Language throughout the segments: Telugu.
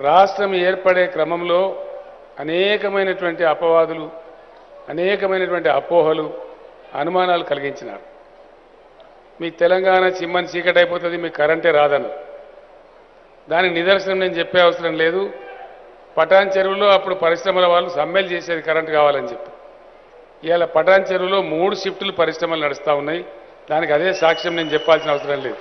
రాష్ట్రం ఏర్పడే క్రమంలో అనేకమైనటువంటి అపవాదులు అనేకమైనటువంటి అపోహలు అనుమానాలు కలిగించినారు మీ తెలంగాణ చిమ్మని చీకటి అయిపోతుంది మీ కరెంటే రాదన్నారు దానికి నిదర్శనం నేను చెప్పే అవసరం లేదు పటాన్ చెరువులో అప్పుడు పరిశ్రమల వాళ్ళు సమ్మెలు చేసేది కరెంట్ కావాలని చెప్పి ఇవాళ పటాన్ చెరువులో మూడు షిఫ్టులు పరిశ్రమలు నడుస్తూ ఉన్నాయి దానికి అదే సాక్ష్యం నేను చెప్పాల్సిన అవసరం లేదు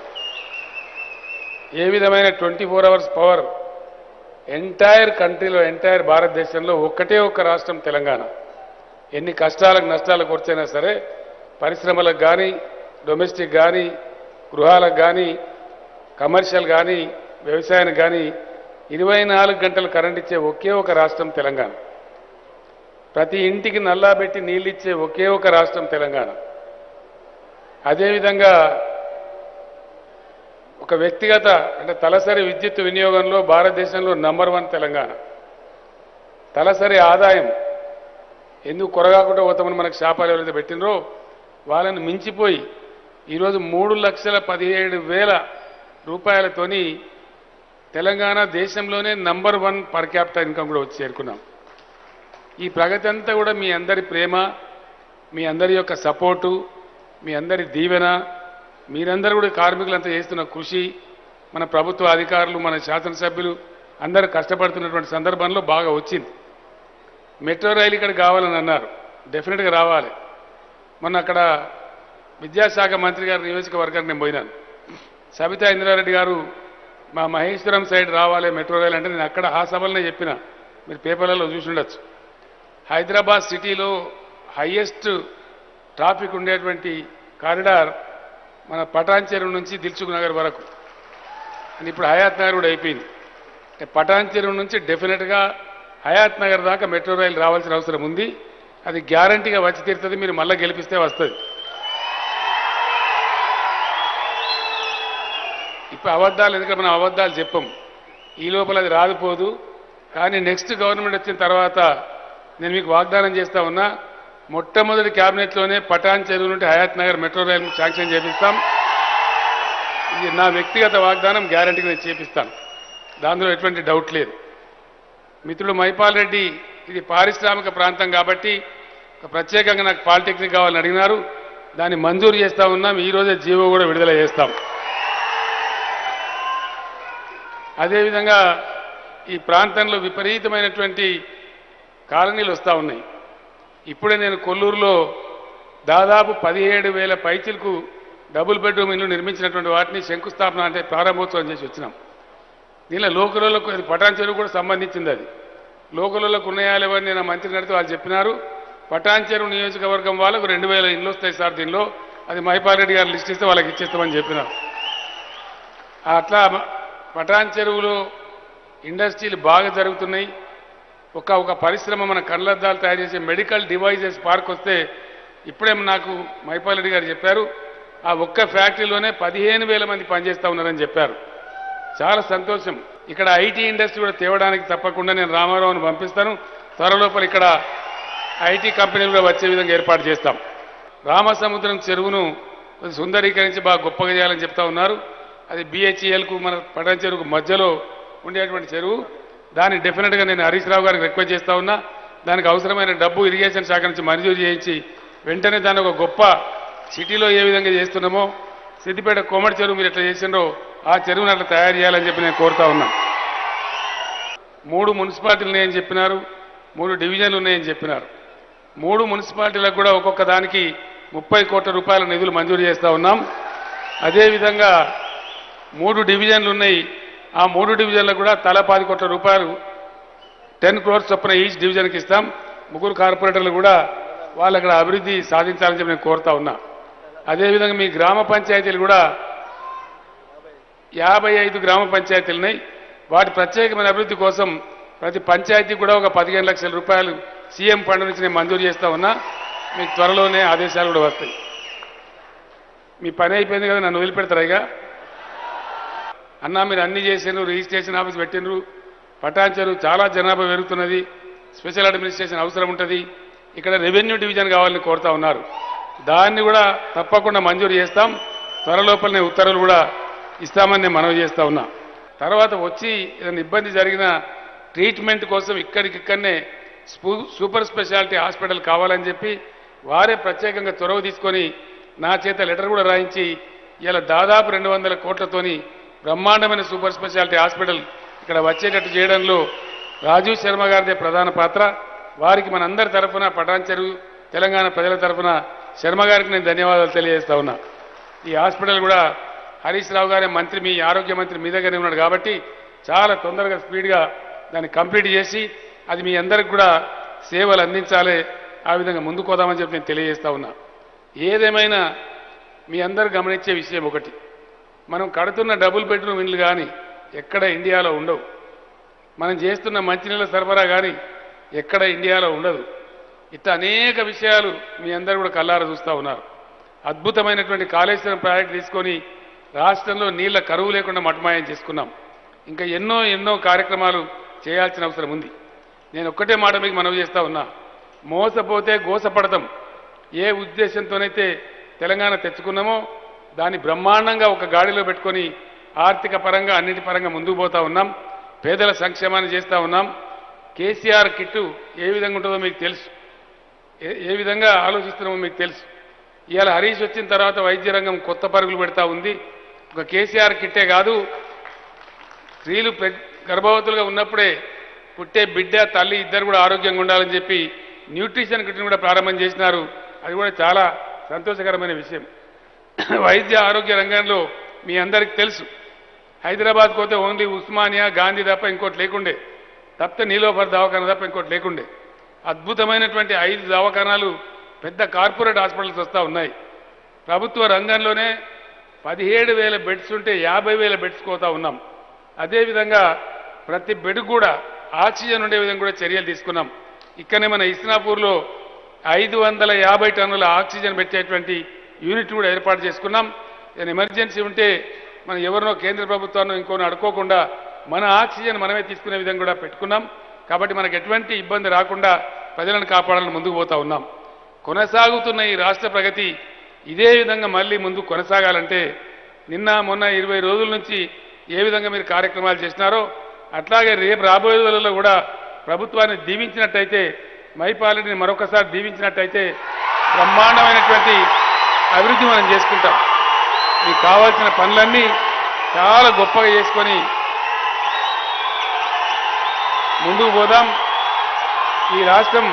ఏ విధమైన twenty four hours power entire కంట్రీలో ఎంటైర్ భారతదేశంలో ఒక్కటే ఒక్క రాష్ట్రం తెలంగాణ ఎన్ని కష్టాలకు నష్టాలకు వచ్చైనా సరే పరిశ్రమలకు కానీ డొమెస్టిక్ కానీ గృహాలకు కానీ కమర్షియల్ కానీ వ్యవసాయానికి కానీ ఇరవై నాలుగు గంటలు కరెంట్ ఇచ్చే ఒకే ఒక రాష్ట్రం తెలంగాణ ప్రతి ఇంటికి నల్లా పెట్టి నీళ్ళు ఇచ్చే ఒకే ఒక రాష్ట్రం తెలంగాణ అదేవిధంగా ఒక వ్యక్తిగత అంటే తలసరి విద్యుత్ వినియోగంలో భారతదేశంలో నంబర్ వన్ తెలంగాణ తలసరి ఆదాయం ఎందుకు కొరగాకుండా పోతామని మనకు శాపాలు ఎవరైతే పెట్టినరో వాళ్ళని మించిపోయి ఈరోజు మూడు లక్షల పదిహేడు వేల రూపాయలతోని తెలంగాణ దేశంలోనే number one per capital income కూడా వచ్చి చేరుకున్నాం ఈ ప్రగతి అంతా కూడా మీ అందరి ప్రేమ మీ అందరి యొక్క సపోర్టు మీ అందరి దీవెన మీరందరూ కూడా కార్మికులంతా చేస్తున్న కృషి మన ప్రభుత్వ అధికారులు మన శాసనసభ్యులు అందరూ కష్టపడుతున్నటువంటి సందర్భంలో బాగా వచ్చింది మెట్రో రైలు ఇక్కడ కావాలని అన్నారు డెఫినెట్గా రావాలి మొన్న అక్కడ విద్యాశాఖ మంత్రి గారి నియోజకవర్గానికి నేను పోయినాను సబితా ఇంద్రారెడ్డి గారు మా మహేశ్వరం సైడ్ రావాలి మెట్రో రైలు అంటే నేను అక్కడ ఆ సభలనే చెప్పిన మీరు పేపర్లలో చూసి ఉండొచ్చు హైదరాబాద్ సిటీలో హయ్యెస్ట్ ట్రాఫిక్ ఉండేటువంటి కారిడార్ మన పటాన్ చెరువు నుంచి దిల్సుఖ్ నగర్ వరకు అని ఇప్పుడు హయాత్ నగర్ కూడా అయిపోయింది అంటే పటాన్ చెరువు నుంచి డెఫినెట్గా హయాత్ నగర్ దాకా మెట్రో రైలు రావాల్సిన అవసరం ఉంది అది గ్యారంటీగా వచ్చి తీరుతుంది మీరు మళ్ళీ గెలిపిస్తే వస్తుంది ఇప్పుడు అబద్ధాలు ఎందుకంటే మనం అబద్ధాలు చెప్పం ఈ లోపల అది రాదుపోదు కానీ నెక్స్ట్ గవర్నమెంట్ వచ్చిన తర్వాత నేను మీకు వాగ్దానం చేస్తా ఉన్నా మొట్టమొదటి క్యాబినెట్లోనే పటాన్ చెరువు నుండి Hayathnagar metro rail sanction చేపిస్తాం ఇది నా వ్యక్తిగత వాగ్దానం గ్యారంటీగా నేను చేపిస్తాను దానిలో ఎటువంటి డౌట్ లేదు మిత్రుడు మైపాల్ రెడ్డి ఇది పారిశ్రామిక ప్రాంతం కాబట్టి ఒక ప్రత్యేకంగా నాకు పాలిటెక్నిక్ కావాలని అడిగినారు దాన్ని మంజూరు చేస్తా ఉన్నాం ఈ రోజే జీవో కూడా విడుదల చేస్తాం అదేవిధంగా ఈ ప్రాంతంలో విపరీతమైనటువంటి కాలనీలు వస్తూ ఉన్నాయి ఇప్పుడే నేను కొల్లూరులో దాదాపు పదిహేడు వేల పైచిలకు డబుల్ బెడ్రూమ్ ఇల్లు నిర్మించినటువంటి వాటిని శంకుస్థాపన అంటే ప్రారంభోత్సవం చేసి వచ్చినాం దీనిలో లోకలకు అది పటాన్ చెరువు కూడా సంబంధించింది అది లోకలకు ఉన్నాయా లేవని నేను ఆ మంత్రి నడితే వాళ్ళు చెప్పినారు పటాన్ చెరువు నియోజకవర్గం వాళ్ళకు రెండు వేల ఇళ్ళు వస్తాయి సార్ దీనిలో అది మైపాల్ రెడ్డి గారు లిస్ట్ ఇస్తే వాళ్ళకి ఇచ్చేస్తామని చెప్పినారు అట్లా పటాన్ చెరువులో ఇండస్ట్రీలు బాగా జరుగుతున్నాయి ఒక ఒక పరిశ్రమ మన కళ్ళద్దాలు తయారు చేసే మెడికల్ డివైజెస్ పార్క్ వస్తే ఇప్పుడే నాకు మైపాల్ రెడ్డి గారు చెప్పారు ఆ ఒక్క ఫ్యాక్టరీలోనే పదిహేను వేల మంది పనిచేస్తూ ఉన్నారని చెప్పారు చాలా సంతోషం ఇక్కడ ఐటీ ఇండస్ట్రీ కూడా తేవడానికి తప్పకుండా నేను రామారావును పంపిస్తాను త్వరలోపల ఇక్కడ ఐటీ కంపెనీలు కూడా వచ్చే విధంగా ఏర్పాటు చేస్తాం రామసముద్రం చెరువును కొంచెం సుందరీకరించి బాగా గొప్పగా చేయాలని చెప్తా ఉన్నారు అది బిహెచ్ఈఎల్కు మన పటం చెరువుకు మధ్యలో ఉండేటువంటి చెరువు దాన్ని డెఫినెట్గా నేను హరీష్ రావు గారికి రిక్వెస్ట్ చేస్తా ఉన్నా దానికి అవసరమైన డబ్బు ఇరిగేషన్ శాఖ నుంచి మంజూరు చేయించి వెంటనే దాన్ని ఒక గొప్ప సిటీలో ఏ విధంగా చేస్తున్నామో సిద్దిపేట కోమటి చెరువు మీరు ఎట్లా చేసిండ్రో ఆ చెరువుని అట్లా తయారు చేయాలని చెప్పి నేను కోరుతా ఉన్నా మూడు మున్సిపాలిటీలు ఉన్నాయని చెప్పినారు మూడు డివిజన్లు ఉన్నాయని చెప్పినారు మూడు మున్సిపాలిటీలకు కూడా ఒక్కొక్క దానికి ముప్పై కోట్ల రూపాయల నిధులు మంజూరు చేస్తా ఉన్నాం అదేవిధంగా మూడు డివిజన్లు ఉన్నాయి ఆ మూడు డివిజన్లకు కూడా తల పది కోట్ల రూపాయలు టెన్ క్రోర్స్ చొప్పున ఈచ్ డివిజన్కి ఇస్తాం ముగ్గురు కార్పొరేటర్లు కూడా వాళ్ళు అక్కడ అభివృద్ధి సాధించాలని చెప్పి నేను కోరుతా ఉన్నా అదేవిధంగా మీ గ్రామ పంచాయతీలు కూడా యాభై ఐదు గ్రామ పంచాయతీలు ఉన్నాయి వాటి ప్రత్యేకమైన అభివృద్ధి కోసం ప్రతి పంచాయతీ కూడా ఒక పదిహేను లక్షల రూపాయలు సీఎం ఫండ్ నుంచి నేను మంజూరు చేస్తా ఉన్నా మీకు త్వరలోనే ఆదేశాలు కూడా వస్తాయి మీ పని అయిపోయింది కదా నన్ను వదిలిపెడతారా ఇక అన్నా మీరు అన్ని చేసిండ్రు రిజిస్ట్రేషన్ ఆఫీస్ పెట్టిండ్రు పటాన్ చెరువు చాలా జనాభా పెరుగుతున్నది స్పెషల్ అడ్మినిస్ట్రేషన్ అవసరం ఉంటుంది ఇక్కడ రెవెన్యూ డివిజన్ కావాలని కోరుతా ఉన్నారు దాన్ని కూడా తప్పకుండా మంజూరు చేస్తాం త్వరలోపలనే ఉత్తర్వులు కూడా ఇస్తామని నేను మనవి చేస్తా ఉన్నా తర్వాత వచ్చి ఏదైనా ఇబ్బంది జరిగిన ట్రీట్మెంట్ కోసం ఇక్కడికిక్కడనే స్పూ సూపర్ స్పెషాలిటీ హాస్పిటల్ కావాలని చెప్పి వారే ప్రత్యేకంగా చొరవ తీసుకొని నా చేత లెటర్ కూడా రాయించి ఇలా దాదాపు రెండు వందల కోట్లతోని బ్రహ్మాండమైన సూపర్ స్పెషాలిటీ హాస్పిటల్ ఇక్కడ వచ్చేటట్టు చేయడంలో రాజీవ్ శర్మ గారిదే ప్రధాన పాత్ర వారికి మనందరి తరఫున పటాన్ చెరువు తెలంగాణ ప్రజల తరఫున శర్మ గారికి నేను ధన్యవాదాలు తెలియజేస్తా ఉన్నా ఈ హాస్పిటల్ కూడా హరీష్ రావు గారే మంత్రి మీ ఆరోగ్య మంత్రి మీ దగ్గరే ఉన్నాడు కాబట్టి చాలా తొందరగా స్పీడ్గా దాన్ని కంప్లీట్ చేసి అది మీ అందరికి కూడా సేవలు అందించాలి ఆ విధంగా ముందుకు పోదామని చెప్పి నేను తెలియజేస్తా ఉన్నా ఏదేమైనా మీ అందరు గమనించే విషయం ఒకటి మనం కడుతున్న డబుల్ బెడ్రూమ్ ఇండ్లు కానీ ఎక్కడ ఇండియాలో ఉండవు మనం చేస్తున్న మంచినీళ్ళ సరఫరా కానీ ఎక్కడ ఇండియాలో ఉండదు ఇట్లా అనేక విషయాలు మీ అందరూ కూడా కల్లారా చూస్తూ ఉన్నారు అద్భుతమైనటువంటి కాళేశ్వరం ప్రాజెక్ట్ తీసుకొని రాష్ట్రంలో నీళ్ల కరువు లేకుండా మటమాయం చేసుకున్నాం ఇంకా ఎన్నో ఎన్నో కార్యక్రమాలు చేయాల్సిన అవసరం ఉంది నేను ఒక్కటే మాట మీకు మనవి చేస్తా ఉన్నా మోసపోతే గోసపడతాం ఏ ఉద్దేశంతోనైతే తెలంగాణ తెచ్చుకున్నామో దాన్ని బ్రహ్మాండంగా ఒక గాడిలో పెట్టుకొని ఆర్థిక పరంగా అన్నిటి పరంగా ముందుకు పోతా ఉన్నాం పేదల సంక్షేమాన్ని చేస్తా ఉన్నాం కేసీఆర్ కిట్టు ఏ విధంగా ఉంటుందో మీకు తెలుసు ఏ- ఏ విధంగా ఆలోచిస్తున్నామో మీకు తెలుసు ఇవాళ హరీష్ వచ్చిన తర్వాత వైద్య రంగం కొత్త పరుగులు పెడతా ఉంది ఒక కేసీఆర్ కిట్టే కాదు స్త్రీలు ప్రెగ్- గర్భవతులుగా ఉన్నప్పుడే పుట్టే బిడ్డ తల్లి ఇద్దరు కూడా ఆరోగ్యంగా ఉండాలని చెప్పి న్యూట్రిషన్ కిట్ని కూడా ప్రారంభం చేసినారు అది కూడా చాలా సంతోషకరమైన విషయం వైద్య ఆరోగ్య రంగంలో మీ అందరికీ తెలుసు హైదరాబాద్ పోతే ఓన్లీ ఉస్మానియా గాంధీ తప్ప ఇంకోటి లేకుండే తప్పితే నీలోఫర్ దవాఖాన తప్ప ఇంకోటి లేకుండే అద్భుతమైనటువంటి ఐదు దవాఖానాలు పెద్ద కార్పొరేట్ హాస్పిటల్స్ వస్తూ ఉన్నాయి ప్రభుత్వ రంగంలోనే పదిహేడు వేల బెడ్స్ ఉంటే యాభై వేల బెడ్స్ కోతా ఉన్నాం అదేవిధంగా ప్రతి బెడ్ కూడా ఆక్సిజన్ ఉండే విధంగా కూడా చర్యలు తీసుకున్నాం ఇక్కడనే మన ఇస్నాపూర్లో ఐదు వందల యాభై టన్నుల ఆక్సిజన్ పెట్టేటువంటి యూనిట్ కూడా ఏర్పాటు చేసుకున్నాం ఏదైనా ఎమర్జెన్సీ ఉంటే మనం ఎవరినో కేంద్ర ప్రభుత్వాన్ని ఇంకోనో అడుకోకుండా మన ఆక్సిజన్ మనమే తీసుకునే విధంగా కూడా పెట్టుకున్నాం కాబట్టి మనకు ఎటువంటి ఇబ్బంది రాకుండా ప్రజలను కాపాడాలని ముందుకు పోతా ఉన్నాం కొనసాగుతున్న ఈ రాష్ట్ర ప్రగతి ఇదే విధంగా మళ్ళీ ముందుకు కొనసాగాలంటే నిన్న మొన్న ఇరవై రోజుల నుంచి ఏ విధంగా మీరు కార్యక్రమాలు చేసినారో అట్లాగే రేపు రాబోయే రోజులలో కూడా ప్రభుత్వాన్ని దీవించినట్టయితే మైపాలనని మరొకసారి దీవించినట్టయితే బ్రహ్మాండమైనటువంటి అభివృద్ధి మనం చేసుకుంటాం మీకు కావాల్సిన పనులన్నీ చాలా గొప్పగా చేసుకొని ముందుకు పోదాం ఈ రాష్ట్రం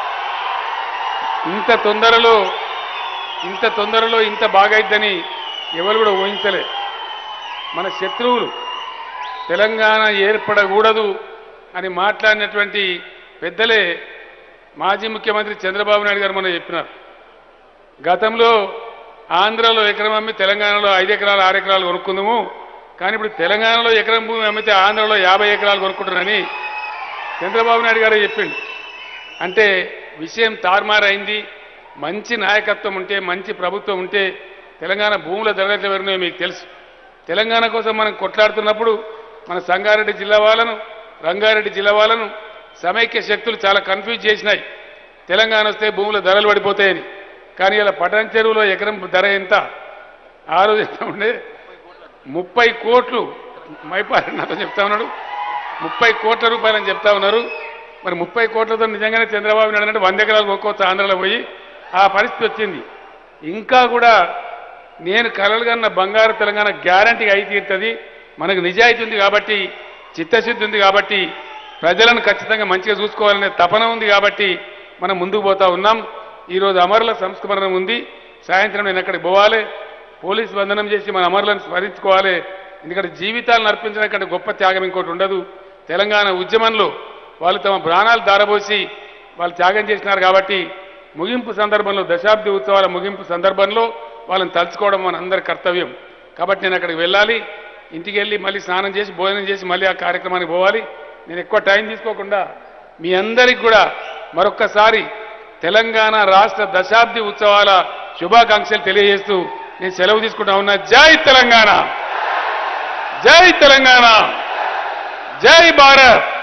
ఇంత తొందరలో ఇంత తొందరలో ఇంత బాగైద్దని ఎవరు కూడా ఊహించలే మన శత్రువులు తెలంగాణ ఏర్పడకూడదు అని మాట్లాడినటువంటి పెద్దలే మాజీ ముఖ్యమంత్రి చంద్రబాబు నాయుడు గారు మొన్న చెప్పినారు గతంలో ఆంధ్రాలో ఎకరం అమ్మి తెలంగాణలో ఐదు ఎకరాలు ఆరు ఎకరాలు కొనుక్కుందాము కానీ ఇప్పుడు తెలంగాణలో ఎకరం భూమి అమ్మితే ఆంధ్రలో యాభై ఎకరాలు కొనుక్కుంటారని చంద్రబాబు నాయుడు గారే చెప్పిండు అంటే విషయం తారుమారైంది మంచి నాయకత్వం ఉంటే మంచి ప్రభుత్వం ఉంటే తెలంగాణ భూముల ధరలు ఎవరినో మీకు తెలుసు తెలంగాణ కోసం మనం కొట్లాడుతున్నప్పుడు మన సంగారెడ్డి జిల్లా వాళ్ళను రంగారెడ్డి జిల్లా వాళ్ళను సమైక్య శక్తులు చాలా కన్ఫ్యూజ్ చేసినాయి తెలంగాణ వస్తే భూముల ధరలు పడిపోతాయని కానీ ఇలా పటాన్ చెరువులో ఎకరం ధర ఎంత ఆ రోజు ఎంత ఉండే ముప్పై కోట్లు మైపారి నాతో చెప్తా ఉన్నాడు ముప్పై కోట్ల రూపాయలని చెప్తా ఉన్నారు మరి ముప్పై కోట్లతో నిజంగానే చంద్రబాబు నాయుడు అంటే వంద ఎకరాలు కొనుక్కోవచ్చు ఆంధ్రలో పోయి ఆ పరిస్థితి వచ్చింది ఇంకా కూడా నేను కలలు కన్న బంగారు తెలంగాణ గ్యారంటీగా అయి తీరుతుంది మనకు నిజాయితీ ఉంది కాబట్టి చిత్తశుద్ధి ఉంది కాబట్టి ప్రజలను ఖచ్చితంగా మంచిగా చూసుకోవాలనే తపన ఉంది కాబట్టి మనం ముందుకు పోతా ఉన్నాం ఈరోజు అమరుల సంస్మరణ ఉంది సాయంత్రం నేను అక్కడికి పోవాలి పోలీస్ బంధనం చేసి మన అమరులను స్మరించుకోవాలి ఎందుకంటే జీవితాలను అర్పించడం కంటే గొప్ప త్యాగం ఇంకోటి ఉండదు తెలంగాణ ఉద్యమంలో వాళ్ళు తమ ప్రాణాలు దారబోసి వాళ్ళు త్యాగం చేసినారు కాబట్టి ముగింపు సందర్భంలో దశాబ్ది ఉత్సవాల ముగింపు సందర్భంలో వాళ్ళని తలుచుకోవడం మన అందరి కర్తవ్యం కాబట్టి నేను అక్కడికి వెళ్ళాలి ఇంటికి వెళ్ళి మళ్ళీ స్నానం చేసి భోజనం చేసి మళ్ళీ ఆ కార్యక్రమానికి పోవాలి నేను ఎక్కువ టైం తీసుకోకుండా మీ అందరికి కూడా మరొక్కసారి తెలంగాణ రాష్ట్ర దశాబ్ది ఉత్సవాల శుభాకాంక్షలు తెలియజేస్తూ నేను సెలవు తీసుకుంటా ఉన్నా జై తెలంగాణ జై తెలంగాణ జై భారత్